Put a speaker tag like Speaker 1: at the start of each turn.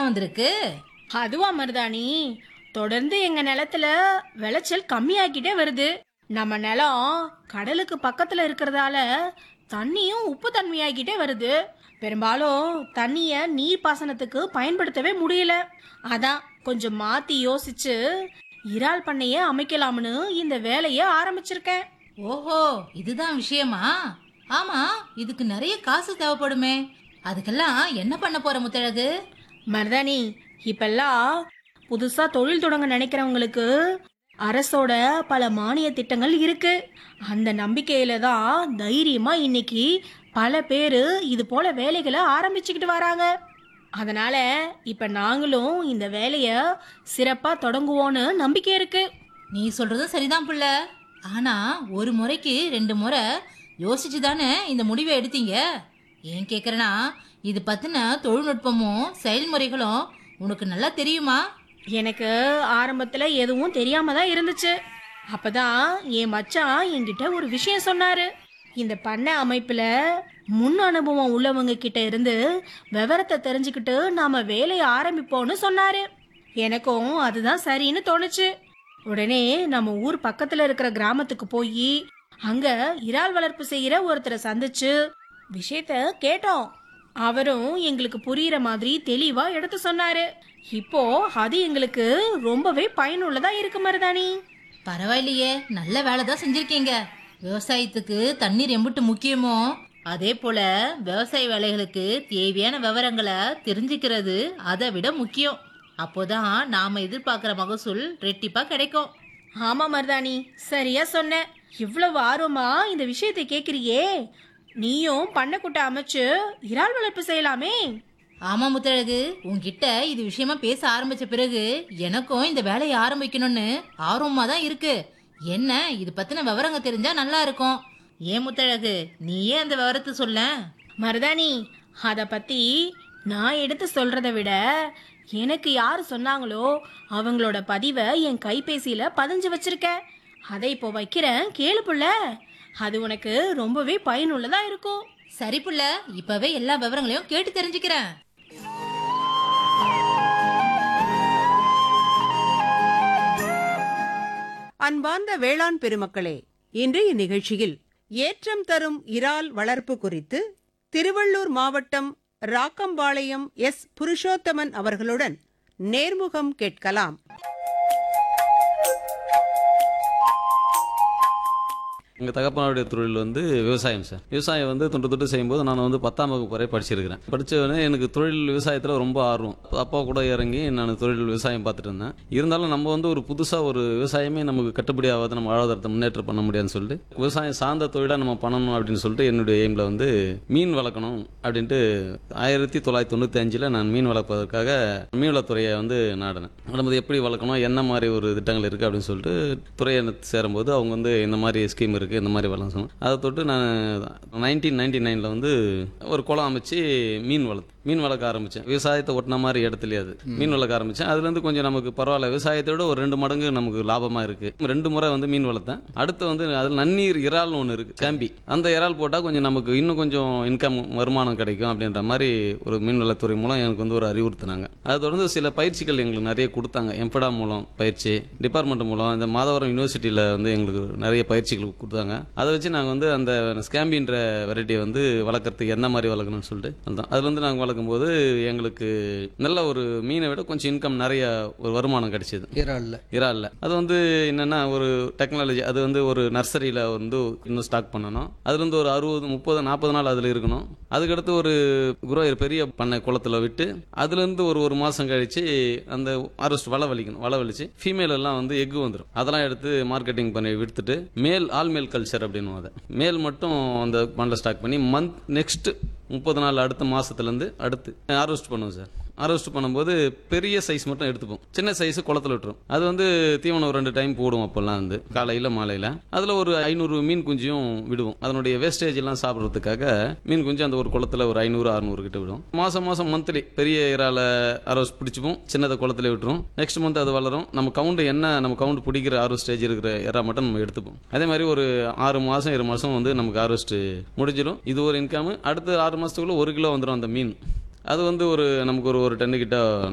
Speaker 1: வந்திருக்கு
Speaker 2: அதுவா மருதாணி தொடர்ந்து எங்க நிலத்துல விளைச்சல் கம்மியாக்கிட்டே வருது நம்ம நிலம் கடலுக்கு பக்கத்துல இருக்கிறதால தண்ணியும் உப்பு தன்மையாகிட்டே வருது பெரும்பாலும் தண்ணிய நீர் பாசனத்துக்கு பயன்படுத்தவே முடியல அதான் கொஞ்சம் மாத்தி யோசிச்சு இறால் பண்ணைய அமைக்கலாம்னு இந்த வேலைய ஆரம்பிச்சிருக்கேன்
Speaker 1: ஓஹோ இதுதான் விஷயமா ஆமா இதுக்கு நிறைய காசு தேவைப்படுமே அதுக்கெல்லாம் என்ன பண்ண போற முத்தழகு
Speaker 2: மருதாணி இப்பெல்லாம் புதுசா தொழில் தொடங்க நினைக்கிறவங்களுக்கு அரசோட பல மானிய திட்டங்கள் இருக்கு அந்த நம்பிக்கையில தான் தைரியமா இன்னைக்கு பல பேரு இது போல வேலைகளை ஆரம்பிச்சுக்கிட்டு வராங்க அதனால இப்ப நாங்களும் இந்த வேலைய சிறப்பா தொடங்குவோன்னு நம்பிக்கை இருக்கு
Speaker 1: நீ சொல்றதும் சரிதான் புள்ள ஆனா ஒரு முறைக்கு ரெண்டு முறை யோசிச்சு தானே இந்த முடிவை எடுத்தீங்க ஏன் கேக்குறேன்னா இது பத்தின தொழில்நுட்பமும் செயல்முறைகளும் உனக்கு நல்லா தெரியுமா
Speaker 2: எனக்கு ஆரம்பத்துல எதுவும் தெரியாம தான் இருந்துச்சு அப்பதான் என் மச்சான் என்கிட்ட ஒரு விஷயம் சொன்னாரு இந்த பண்ணை அமைப்புல முன் அனுபவம் உள்ளவங்க கிட்ட இருந்து விவரத்தை தெரிஞ்சுக்கிட்டு நாம வேலையை ஆரம்பிப்போம்னு சொன்னாரு எனக்கும் அதுதான் சரின்னு தோணுச்சு உடனே நம்ம ஊர் பக்கத்துல இருக்கிற கிராமத்துக்கு போய் அங்க இறால் வளர்ப்பு செய்யற ஒருத்தரை சந்திச்சு விஷயத்த கேட்டோம் அவரும் எங்களுக்கு புரியுற மாதிரி தெளிவா எடுத்து சொன்னாரு இப்போ அது எங்களுக்கு ரொம்பவே பயனுள்ளதா இருக்கு மருதாணி
Speaker 1: பரவாயில்லையே நல்ல வேலை தான் செஞ்சிருக்கீங்க விவசாயத்துக்கு தண்ணீர் எம்பிட்டு முக்கியமோ அதே போல விவசாய வேலைகளுக்கு தேவையான விவரங்களை தெரிஞ்சுக்கிறது அதை விட முக்கியம் அப்போதான் நாம எதிர்பார்க்கிற மகசூல் ரெட்டிப்பா கிடைக்கும்
Speaker 2: ஆமா மருதாணி சரியா சொன்ன இவ்வளவு ஆர்வமா இந்த விஷயத்தை கேக்குறியே நீயும் பண்ணைக்குட்டை அமைச்சு இறால் வளர்ப்பு செய்யலாமே
Speaker 1: ஆமா முத்தழகு உன்கிட்ட இது விஷயமா பேச ஆரம்பிச்ச பிறகு எனக்கும் இந்த வேலையை ஆரம்பிக்கணும்னு ஆர்வமா தான் இருக்கு என்ன இது பத்தின விவரங்க தெரிஞ்சா நல்லா இருக்கும் ஏன் முத்தழகு நீயே அந்த விவரத்தை சொல்ல
Speaker 2: மருதாணி அத பத்தி நான் எடுத்து சொல்றதை விட எனக்கு யார் சொன்னாங்களோ அவங்களோட பதிவை என் கைபேசியில பதிஞ்சு வச்சிருக்கேன் அதை இப்போ வைக்கிறேன் கேளு புள்ள அது உனக்கு ரொம்பவே பயனுள்ளதா இருக்கும்
Speaker 1: சரி புள்ள இப்பவே எல்லா விவரங்களையும் கேட்டு தெரிஞ்சுக்கிறேன்
Speaker 3: அன்பார்ந்த வேளாண் பெருமக்களே இன்றைய நிகழ்ச்சியில் ஏற்றம் தரும் இறால் வளர்ப்பு குறித்து திருவள்ளூர் மாவட்டம் ராக்கம்பாளையம் எஸ் புருஷோத்தமன் அவர்களுடன் நேர்முகம் கேட்கலாம்
Speaker 4: எங்கள் தகப்பனுடைய தொழில் வந்து விவசாயம் சார் விவசாயம் வந்து தொன்று தொட்டு செய்யும்போது நான் வந்து பத்தாம் வகுப்பு வரை படிச்சிருக்கிறேன் படித்தவொடனே எனக்கு தொழில் விவசாயத்தில் ரொம்ப ஆர்வம் அப்பா கூட இறங்கி நான் தொழில் விவசாயம் பார்த்துட்டு இருந்தேன் இருந்தாலும் நம்ம வந்து ஒரு புதுசாக ஒரு விவசாயமே நமக்கு கட்டுப்படி ஆகாது நம்ம வாழ்வாதாரத்தை முன்னேற்றம் பண்ண முடியாதுன்னு சொல்லிட்டு விவசாயம் சார்ந்த தொழிலாக நம்ம பண்ணணும் அப்படின்னு சொல்லிட்டு என்னுடைய எய்மில் வந்து மீன் வளர்க்கணும் அப்படின்ட்டு ஆயிரத்தி தொள்ளாயிரத்தி தொண்ணூற்றி அஞ்சில் நான் மீன் வளர்ப்பதற்காக மீன்வளத்துறையை வந்து நாடினேன் நடும்போது எப்படி வளர்க்கணும் என்ன மாதிரி ஒரு திட்டங்கள் இருக்குது அப்படின்னு சொல்லிட்டு துறையை சேரும்போது அவங்க வந்து இந்த மாதிரி ஸ்கீம் இருக்குது இந்த மாதிரி வளர்க்கணும் அதை தொட்டு நான் நைன்டீன் நைன்டி நைனில் வந்து ஒரு குளம் அமைச்சு மீன் வளர்த்து மீன் வளர்க்க ஆரம்பித்தேன் விவசாயத்தை ஒட்டின மாதிரி இடத்துலயே அது மீன் வளர்க்க ஆரம்பித்தேன் அதுலேருந்து கொஞ்சம் நமக்கு பரவாயில்ல விவசாயத்தை விட ஒரு ரெண்டு மடங்கு நமக்கு லாபமாக இருக்குது ரெண்டு முறை வந்து மீன் வளர்த்தேன் அடுத்து வந்து அதில் நன்னீர் இறால்னு ஒன்று இருக்குது சாம்பி அந்த இறால் போட்டால் கொஞ்சம் நமக்கு இன்னும் கொஞ்சம் இன்கம் வருமானம் கிடைக்கும் அப்படின்ற மாதிரி ஒரு மீன்வளத்துறை மூலம் எனக்கு வந்து ஒரு அறிவுறுத்தினாங்க அதை தொடர்ந்து சில பயிற்சிகள் எங்களுக்கு நிறைய கொடுத்தாங்க எம்படா மூலம் பயிற்சி டிபார்ட்மெண்ட் மூலம் இந்த மாதவரம் யூனிவர்சிட்டியில் வந்து எங்களுக்கு நிறைய பயிற்சிகள் கொடுத்தாங்க அதை வச்சு நாங்கள் வந்து அந்த ஸ்கேம்பின்ற வெரைட்டியை வந்து வளர்க்குறதுக்கு என்ன மாதிரி வளர்க்கணும்னு சொல்லிட்டு வந்தோம் அதில் வந்து நாங்கள் வளர்க்கும்போது எங்களுக்கு நல்ல ஒரு மீனை விட கொஞ்சம் இன்கம் நிறைய ஒரு வருமானம் கிடைச்சிது
Speaker 5: இறால்ல
Speaker 4: இறால்ல அது வந்து என்னன்னா ஒரு டெக்னாலஜி அது வந்து ஒரு நர்சரியில் வந்து இன்னும் ஸ்டாக் பண்ணணும் அதுல இருந்து ஒரு அறுபது முப்பது நாற்பது நாள் அதில் இருக்கணும் அதுக்கடுத்து ஒரு குரோயர் பெரிய பண்ணை குளத்துல விட்டு அதுலேருந்து ஒரு ஒரு மாதம் கழிச்சு அந்த அரெஸ்ட் வலை வலிக்கணும் வலை வலிச்சு ஃபீமேல் எல்லாம் வந்து எக்கு வந்துடும் அதெல்லாம் எடுத்து மார்க்கெட்டிங் பண்ணி விற்றுட்டு மேல் ஆல் மேல் கல்ச்சர் அப்படின்னு அதை மேல் மட்டும் அந்த பண்ணல ஸ்டாக் பண்ணி மந்த் நெக்ஸ்ட் முப்பது நாள் அடுத்த மாசத்துலேருந்து அடுத்து ஹார்வெஸ்ட் பண்ணுவோம் சார் ஹார்வெஸ்ட் பண்ணும்போது பெரிய சைஸ் மட்டும் எடுத்துப்போம் சின்ன சைஸ் குளத்துல விட்டுரும் அது வந்து தீவனம் ஒரு ரெண்டு டைம் போடுவோம் அப்போல்லாம் வந்து காலையில் மாலையில் அதில் ஒரு ஐநூறு மீன் குஞ்சியும் விடுவோம் அதனுடைய வேஸ்டேஜ் எல்லாம் சாப்பிட்றதுக்காக மீன் குஞ்சு அந்த ஒரு குளத்துல ஒரு ஐநூறு அறுநூறு கிட்ட விடும் மாசம் மாசம் மந்த்லி பெரிய இறால ஹார்வெஸ்ட் பிடிச்சிப்போம் சின்னதை குளத்துல விட்டுரும் நெக்ஸ்ட் மந்த் அது வளரும் நம்ம கவுண்ட் என்ன நம்ம கவுண்ட் பிடிக்கிற ஹார்வெஸ்ட் ஸ்டேஜ் இருக்கிற இறா மட்டும் நம்ம எடுத்துப்போம் அதே மாதிரி ஒரு ஆறு மாசம் ஏழு மாசம் வந்து நமக்கு ஹார்வெஸ்ட் முடிஞ்சிடும் இது ஒரு இன்கம் அடுத்த ஆறு மாசத்துக்குள்ள ஒரு கிலோ வந்துடும் அந்த மீன் அது வந்து ஒரு நமக்கு ஒரு ஒரு டன்னு கிட்ட